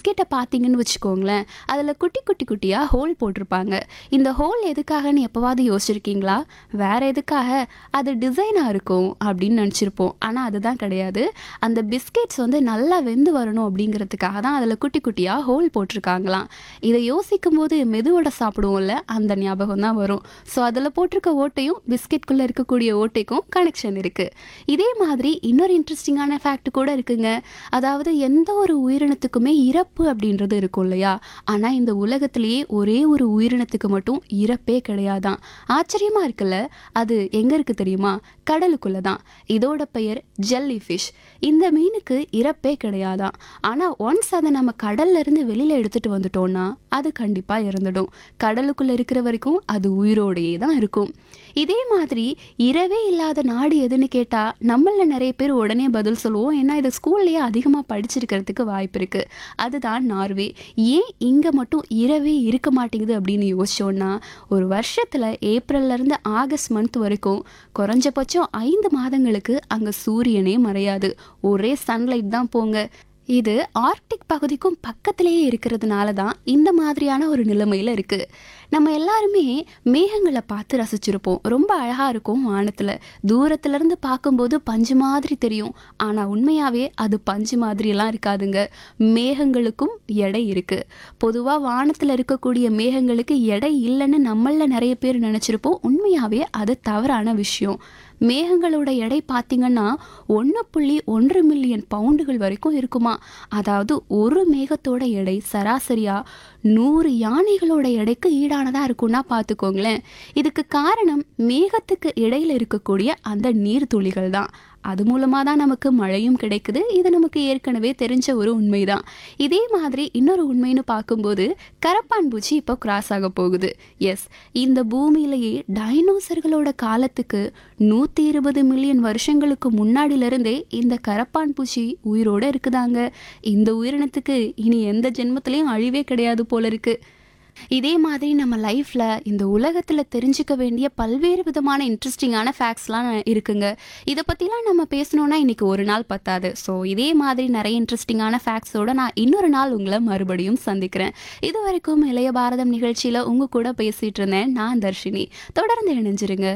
பிஸ்கெட்டை பார்த்தீங்கன்னு வச்சுக்கோங்களேன் அதில் குட்டி குட்டி குட்டியாக ஹோல் போட்டிருப்பாங்க இந்த ஹோல் எதுக்காகன்னு எப்போவாவது யோசிச்சிருக்கீங்களா வேற எதுக்காக அது டிசைனாக இருக்கும் அப்படின்னு நினச்சிருப்போம் ஆனால் அதுதான் கிடையாது அந்த பிஸ்கெட்ஸ் வந்து நல்லா வெந்து வரணும் அப்படிங்கிறதுக்காக தான் அதில் குட்டி குட்டியாக ஹோல் போட்டிருக்காங்களாம் இதை யோசிக்கும் போது மெதுவடை சாப்பிடுவோம்ல அந்த ஞாபகம் தான் வரும் ஸோ அதில் போட்டிருக்க ஓட்டையும் பிஸ்கெட்குள்ளே இருக்கக்கூடிய ஓட்டைக்கும் கனெக்ஷன் இருக்குது இதே மாதிரி இன்னொரு இன்ட்ரெஸ்டிங்கான ஃபேக்ட் கூட இருக்குங்க அதாவது எந்த ஒரு உயிரினத்துக்குமே இறப்பு அப்படின்றது இருக்கும் இல்லையா ஆனால் இந்த உலகத்திலேயே ஒரே ஒரு உயிரினத்துக்கு மட்டும் இறப்பே கிடையாதான் ஆச்சரியமா இருக்குல்ல அது எங்க இருக்கு தெரியுமா கடலுக்குள்ள தான் இதோட பெயர் ஜெல்லி ஃபிஷ் இந்த மீனுக்கு இறப்பே கிடையாதான் ஆனால் ஒன்ஸ் அதை நம்ம கடல்ல இருந்து வெளியில எடுத்துட்டு வந்துட்டோம்னா அது கண்டிப்பா இறந்துடும் கடலுக்குள்ள இருக்கிற வரைக்கும் அது உயிரோடையே தான் இருக்கும் இதே மாதிரி இரவே இல்லாத நாடு எதுன்னு கேட்டா நம்மள நிறைய பேர் உடனே பதில் சொல்லுவோம் ஏன்னா இதை ஸ்கூல்லேயே அதிகமாக படிச்சிருக்கிறதுக்கு வாய்ப்பு இருக்கு அதுதான் நார்வே ஏன் இங்கே மட்டும் இரவே இருக்க மாட்டேங்குது அப்படின்னு யோசிச்சோன்னா ஒரு வருஷத்தில் ஏப்ரல்லேருந்து ஆகஸ்ட் மந்த் வரைக்கும் குறைஞ்சபட்சம் ஐந்து மாதங்களுக்கு அங்கே சூரியனே மறையாது ஒரே சன்லைட் தான் போங்க இது ஆர்க்டிக் பகுதிக்கும் பக்கத்திலேயே இருக்கிறதுனால தான் இந்த மாதிரியான ஒரு நிலைமையில் இருக்குது நம்ம எல்லாருமே மேகங்களை பார்த்து ரசிச்சிருப்போம் ரொம்ப அழகாக இருக்கும் வானத்தில் தூரத்துலேருந்து பார்க்கும்போது பஞ்சு மாதிரி தெரியும் ஆனால் உண்மையாகவே அது பஞ்சு மாதிரியெல்லாம் இருக்காதுங்க மேகங்களுக்கும் எடை இருக்குது பொதுவாக வானத்தில் இருக்கக்கூடிய மேகங்களுக்கு எடை இல்லைன்னு நம்மள நிறைய பேர் நினச்சிருப்போம் உண்மையாகவே அது தவறான விஷயம் மேகங்களோட எடை பார்த்தீங்கன்னா ஒன்று புள்ளி ஒன்று மில்லியன் பவுண்டுகள் வரைக்கும் இருக்குமா அதாவது ஒரு மேகத்தோட எடை சராசரியாக நூறு யானைகளோட எடைக்கு ஈடானதாக இருக்கும்னா பார்த்துக்கோங்களேன் இதுக்கு காரணம் மேகத்துக்கு இடையில இருக்கக்கூடிய அந்த நீர்த்துளிகள் தான் அது மூலமாக தான் நமக்கு மழையும் கிடைக்குது இது நமக்கு ஏற்கனவே தெரிஞ்ச ஒரு உண்மைதான் இதே மாதிரி இன்னொரு உண்மைன்னு பார்க்கும்போது கரப்பான் பூச்சி இப்போ கிராஸ் ஆக போகுது எஸ் இந்த பூமியிலேயே டைனோசர்களோட காலத்துக்கு நூற்றி இருபது மில்லியன் வருஷங்களுக்கு முன்னாடியிலிருந்தே இந்த கரப்பான் பூச்சி உயிரோட இருக்குதாங்க இந்த உயிரினத்துக்கு இனி எந்த ஜென்மத்திலையும் அழிவே கிடையாது போல இருக்கு இதே மாதிரி நம்ம லைஃப்பில் இந்த உலகத்தில் தெரிஞ்சுக்க வேண்டிய பல்வேறு விதமான இன்ட்ரெஸ்டிங்கான ஃபேக்ட்ஸ்லாம் இருக்குங்க இதை பற்றிலாம் நம்ம பேசணுன்னா இன்னைக்கு ஒரு நாள் பத்தாது ஸோ இதே மாதிரி நிறைய இன்ட்ரெஸ்டிங்கான ஃபேக்ட்ஸோட நான் இன்னொரு நாள் உங்களை மறுபடியும் சந்திக்கிறேன் இது வரைக்கும் இளைய பாரதம் நிகழ்ச்சியில் உங்கள் கூட பேசிகிட்டு இருந்தேன் நான் தர்ஷினி தொடர்ந்து இணைஞ்சிருங்க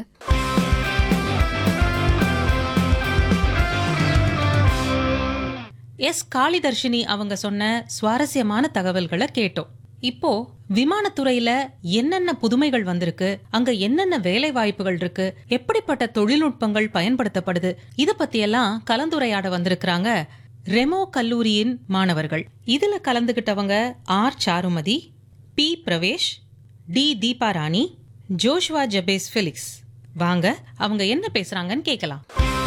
எஸ் காளிதர்ஷினி அவங்க சொன்ன சுவாரஸ்யமான தகவல்களை கேட்டோம் இப்போ விமானத்துறையில என்னென்ன புதுமைகள் வந்திருக்கு அங்க என்னென்ன வேலை வாய்ப்புகள் இருக்கு எப்படிப்பட்ட தொழில்நுட்பங்கள் பயன்படுத்தப்படுது இத பத்தியெல்லாம் கலந்துரையாட வந்திருக்கிறாங்க ரெமோ கல்லூரியின் மாணவர்கள் இதுல கலந்துகிட்டவங்க R Charumathi P Pravesh D Deepa Rani Joshua Jabez Felix வாங்க அவங்க என்ன பேசுறாங்கன்னு கேட்கலாம்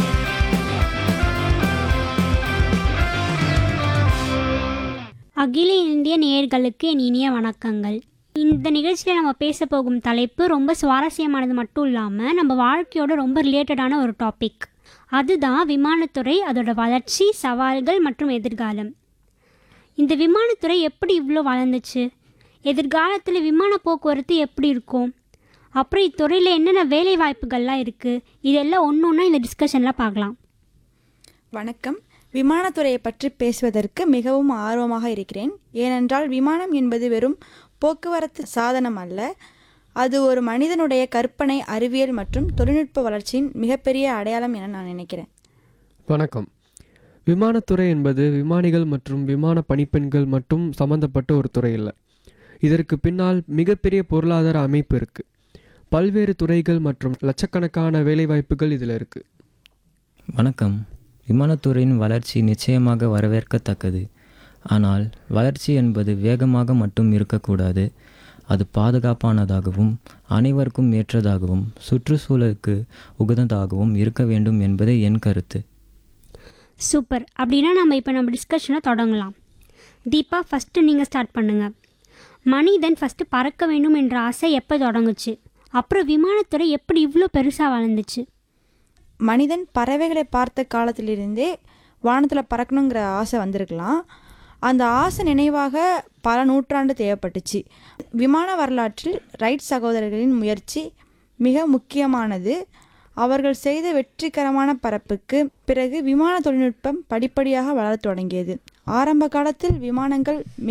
அகில இந்திய நேயர்களுக்கு என் இனிய வணக்கங்கள் இந்த நிகழ்ச்சியில் நம்ம பேச போகும் தலைப்பு ரொம்ப சுவாரஸ்யமானது மட்டும் இல்லாமல் நம்ம வாழ்க்கையோட ரொம்ப ரிலேட்டடான ஒரு டாபிக் அதுதான் விமானத்துறை அதோட வளர்ச்சி சவால்கள் மற்றும் எதிர்காலம் இந்த விமானத்துறை எப்படி இவ்வளோ வளர்ந்துச்சு எதிர்காலத்தில் விமான போக்குவரத்து எப்படி இருக்கும் அப்புறம் இத்துறையில் என்னென்ன வேலை வாய்ப்புகள்லாம் இருக்குது இதெல்லாம் ஒன்று ஒன்றா இந்த டிஸ்கஷனில் பார்க்கலாம் வணக்கம் விமானத்துறையை பற்றி பேசுவதற்கு மிகவும் ஆர்வமாக இருக்கிறேன் ஏனென்றால் விமானம் என்பது வெறும் போக்குவரத்து சாதனம் அல்ல அது ஒரு மனிதனுடைய கற்பனை அறிவியல் மற்றும் தொழில்நுட்ப வளர்ச்சியின் மிகப்பெரிய அடையாளம் என நான் நினைக்கிறேன் வணக்கம் விமானத்துறை என்பது விமானிகள் மற்றும் விமான பணிப்பெண்கள் மட்டும் சம்பந்தப்பட்ட ஒரு துறை இல்லை இதற்கு பின்னால் மிகப்பெரிய பொருளாதார அமைப்பு இருக்குது பல்வேறு துறைகள் மற்றும் லட்சக்கணக்கான வேலைவாய்ப்புகள் இதில் இருக்குது வணக்கம் விமானத்துறையின் வளர்ச்சி நிச்சயமாக வரவேற்கத்தக்கது ஆனால் வளர்ச்சி என்பது வேகமாக மட்டும் இருக்கக்கூடாது அது பாதுகாப்பானதாகவும் அனைவருக்கும் ஏற்றதாகவும் சுற்றுச்சூழலுக்கு உகந்ததாகவும் இருக்க வேண்டும் என்பதே என் கருத்து சூப்பர் அப்படின்னா நம்ம இப்போ நம்ம டிஸ்கஷனை தொடங்கலாம் தீபா ஃபஸ்ட்டு நீங்கள் ஸ்டார்ட் பண்ணுங்கள் மனிதன் ஃபஸ்ட்டு பறக்க வேண்டும் என்ற ஆசை எப்போ தொடங்குச்சு அப்புறம் விமானத்துறை எப்படி இவ்வளோ பெருசாக வளர்ந்துச்சு மனிதன் பறவைகளை பார்த்த காலத்திலிருந்தே வானத்தில் பறக்கணுங்கிற ஆசை வந்திருக்கலாம் அந்த ஆசை நினைவாக பல நூற்றாண்டு தேவைப்பட்டுச்சு விமான வரலாற்றில் ரைட் சகோதரர்களின் முயற்சி மிக முக்கியமானது அவர்கள் செய்த வெற்றிகரமான பறப்புக்கு பிறகு விமான தொழில்நுட்பம் படிப்படியாக வளரத் தொடங்கியது ஆரம்ப காலத்தில் விமானங்கள்